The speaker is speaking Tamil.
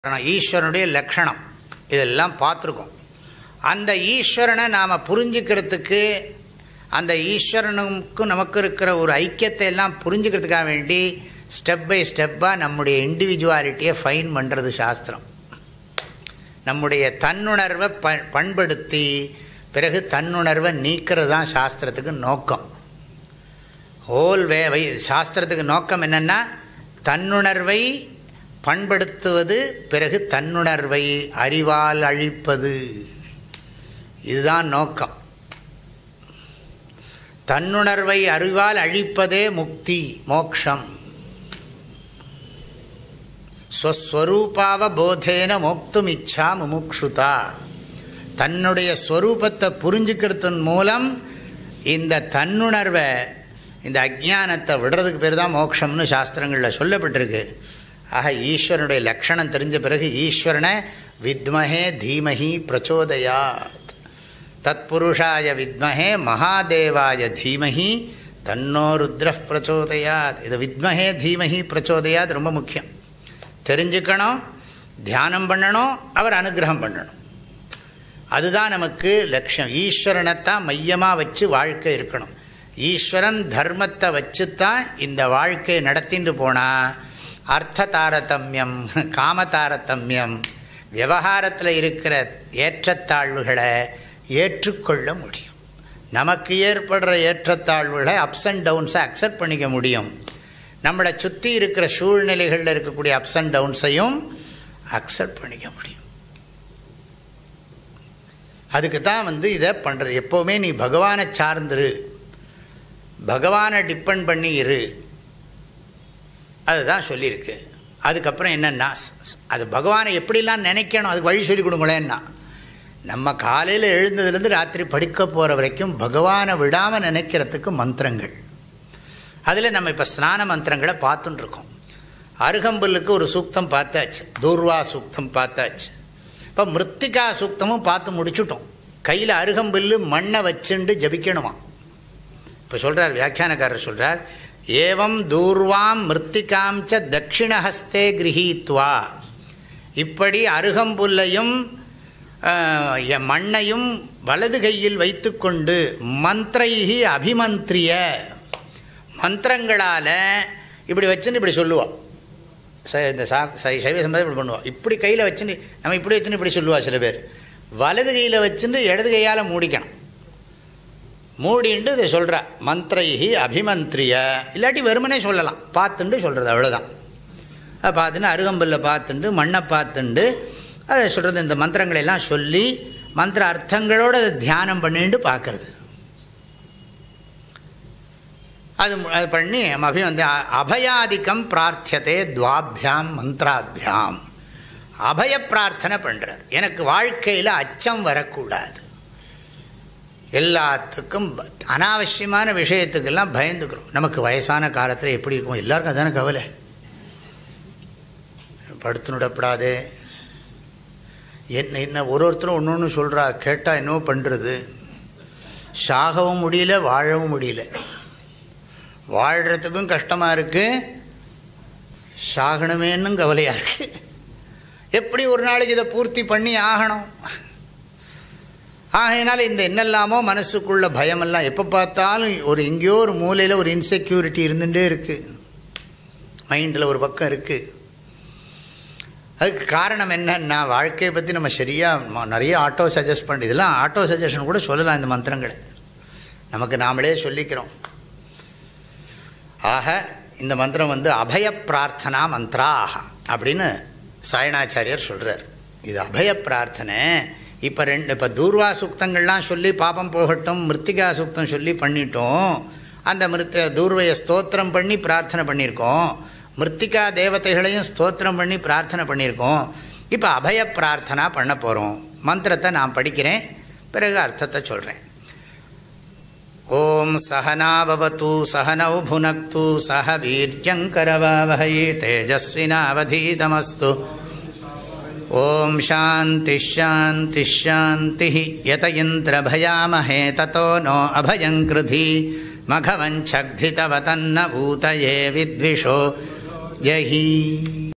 ஈஸ்வரனுடைய லக்ஷணம் இதெல்லாம் பார்த்துருக்கோம் அந்த ஈஸ்வரனை நாம் புரிஞ்சுக்கிறதுக்கு அந்த ஈஸ்வரனுக்கும் நமக்கு இருக்கிற ஒரு ஐக்கியத்தை எல்லாம் புரிஞ்சுக்கிறதுக்காக வேண்டி ஸ்டெப் பை ஸ்டெப்பாக நம்முடைய இண்டிவிஜுவாலிட்டியை ஃபைன் பண்ணுறது சாஸ்திரம் நம்முடைய தன்னுணர்வை ப பண்படுத்தி பிறகு தன்னுணர்வை நீக்கிறது தான் சாஸ்திரத்துக்கு நோக்கம் ஹோல் வே வை சாஸ்திரத்துக்கு நோக்கம் என்னென்னா தன்னுணர்வை பண்படுத்துவது பிறகு தன்னுணர்வை அறிவால் அழிப்பது இதுதான் நோக்கம் தன்னுணர்வை அறிவால் அழிப்பதே முக்தி மோக்ஷம் ஸ்வஸ்வரூபாவ போதேன மோக்தும் இச்சா முமுக்ஷுதா தன்னுடைய ஸ்வரூபத்தை புரிஞ்சுக்கிறதன் மூலம் இந்த தன்னுணர்வை இந்த அஜானத்தை விடுறதுக்கு பேர் தான் மோக்ஷம்னு சாஸ்திரங்களில் சொல்லப்பட்டிருக்கு ஆக ஈஸ்வரனுடைய லக்ஷணம் தெரிஞ்ச பிறகு ஈஸ்வரனை வித்மஹே தீமஹி பிரச்சோதயாத் தத்புருஷாய வித்மஹே மகாதேவாய தீமஹி தன்னோ ருத்ர பிரச்சோதயாத் இது வித்மஹே தீமஹி பிரச்சோதயாத் ரொம்ப முக்கியம் தெரிஞ்சுக்கணும் தியானம் பண்ணணும் அவர் அனுகிரகம் பண்ணணும் அதுதான் நமக்கு லட்சியம் ஈஸ்வரனைத்தான் மையமாக வச்சு வாழ்க்கை இருக்கணும் ஈஸ்வரன் தர்மத்தை வச்சு தான் இந்த வாழ்க்கையை நடத்திட்டு போனால் அர்த்த தாரதமியம் காம தாரதமியம் விவகாரத்தில் இருக்கிற ஏற்றத்தாழ்வுகளை ஏற்றுக்கொள்ள முடியும் நமக்கு ஏற்படுற ஏற்றத்தாழ்வுகளை அப்ஸ் அண்ட் டவுன்ஸை அக்செப்ட் பண்ணிக்க முடியும் நம்மளை சுற்றி இருக்கிற சூழ்நிலைகளில் இருக்கக்கூடிய அப்ஸ் அண்ட் டவுன்ஸையும் அக்செப்ட் பண்ணிக்க முடியும் அதுக்கு தான் வந்து இதை பண்ணுறது எப்போவுமே நீ பகவானை சார்ந்துரு பகவானை டிபெண்ட் பண்ணி இரு அதுதான் சொல்லியிருக்கு அதுக்கப்புறம் என்னென்னா அது பகவானை எப்படிலாம் நினைக்கணும் அதுக்கு வழி சொல்லி கொடுங்களேன்னா நம்ம காலையில் எழுந்ததுலேருந்து ராத்திரி படிக்க போகிற வரைக்கும் பகவானை விடாமல் நினைக்கிறதுக்கு மந்திரங்கள் அதில் நம்ம இப்போ ஸ்நான மந்திரங்களை பார்த்துட்டுருக்கோம் அருகம்புல்லுக்கு ஒரு சூக்தம் பார்த்தாச்சு தூர்வா சூக்தம் பார்த்தாச்சு இப்போ மிருத்திகா சூக்தமும் பார்த்து முடிச்சுட்டோம் கையில் அருகம்புல்லு மண்ணை வச்சுண்டு ஜபிக்கணுமா இப்போ சொல்கிறார் வியாக்கியானக்காரர் சொல்கிறார் ஏவம் தூர்வாம் மிருத்திகாம் ச தட்சிணஹஸ்தே கிரகீத்வா இப்படி அருகம்புல்லையும் மண்ணையும் வலது கையில் வைத்துக்கொண்டு மந்திரைகி அபிமந்திரிய மந்திரங்களால் இப்படி வச்சுன்னு இப்படி சொல்லுவோம் ச இந்த சா சைவ சம்பதம் இப்படி பண்ணுவோம் இப்படி கையில் வச்சுன்னு நம்ம இப்படி வச்சுன்னு இப்படி சொல்லுவா சில பேர் வலது கையில் வச்சுன்னு இடது கையால் மூடிக்கணும் மூடிண்டு இதை சொல்கிறா மந்திரைகி அபிமந்திரிய இல்லாட்டி வெறுமனே சொல்லலாம் பார்த்துண்டு சொல்கிறது அவ்வளோதான் அதை பார்த்துட்டு அருகம்புல்ல பார்த்துண்டு மண்ணை பார்த்துண்டு அதை சொல்கிறது இந்த மந்திரங்களெல்லாம் சொல்லி மந்திர அர்த்தங்களோடு அதை தியானம் பண்ணிட்டு பார்க்குறது அது அது பண்ணி அபி வந்து அபயாதிக்கம் பிரார்த்தியதே துவாபியாம் மந்திராபியாம் அபய பிரார்த்தனை பண்ணுறார் எனக்கு வாழ்க்கையில் அச்சம் வரக்கூடாது எல்லாத்துக்கும் அனாவசியமான விஷயத்துக்கெல்லாம் பயந்துக்கிறோம் நமக்கு வயசான காலத்தில் எப்படி இருக்கும் எல்லாருக்கும் அதான கவலை படுத்துனுடப்படாது என்ன என்ன ஒரு ஒருத்தரும் ஒன்று ஒன்று சொல்கிறா கேட்டால் என்னவோ பண்ணுறது சாகவும் முடியல வாழவும் முடியல வாழ்கிறதுக்கும் கஷ்டமாக இருக்குது சாகணுமேன்னு கவலையாக இருக்குது எப்படி ஒரு நாளைக்கு இதை பூர்த்தி பண்ணி ஆகணும் ஆகையினால இந்த என்னெல்லாமோ மனசுக்குள்ள பயமெல்லாம் எப்போ பார்த்தாலும் ஒரு எங்கேயோ ஒரு மூலையில் ஒரு இன்செக்யூரிட்டி இருந்துகிட்டே இருக்குது மைண்டில் ஒரு பக்கம் இருக்குது அதுக்கு காரணம் என்னன்னா வாழ்க்கையை பற்றி நம்ம சரியாக நிறைய ஆட்டோ சஜஸ்ட் பண்ணி இதெல்லாம் ஆட்டோ சஜஷன் கூட சொல்லலாம் இந்த மந்திரங்களை நமக்கு நாமளே சொல்லிக்கிறோம் ஆக இந்த மந்திரம் வந்து அபய பிரார்த்தனா மந்த்ராக அப்படின்னு சாயணாச்சாரியர் சொல்கிறார் இது அபய பிரார்த்தனை இப்போ ரெண்டு இப்போ தூர்வா சுக்தங்கள்லாம் சொல்லி பாப்பம் போகட்டும் மிருத்திகா சுக்தம் சொல்லி பண்ணிட்டோம் அந்த மிருத்த தூர்வையை ஸ்தோத்திரம் பண்ணி பிரார்த்தனை பண்ணியிருக்கோம் மிருத்திகா தேவதைகளையும் ஸ்தோத்திரம் பண்ணி பிரார்த்தனை பண்ணியிருக்கோம் இப்போ அபய பிரார்த்தனா பண்ண போகிறோம் மந்திரத்தை நான் படிக்கிறேன் பிறகு அர்த்தத்தை சொல்கிறேன் ஓம் சகனாபவத்து சகனௌ புனக்து சக வீரியங்கரவாவகை தேஜஸ்வினாவதீதமஸ்து ஓம் சாந்தி ஷாந்தி ஷாந்தி யத இந்திரபயாமஹே ததோ நோ அபயங்கிருதி மघवञ्छग्धितवतन्न भूतये विद्विषो जहि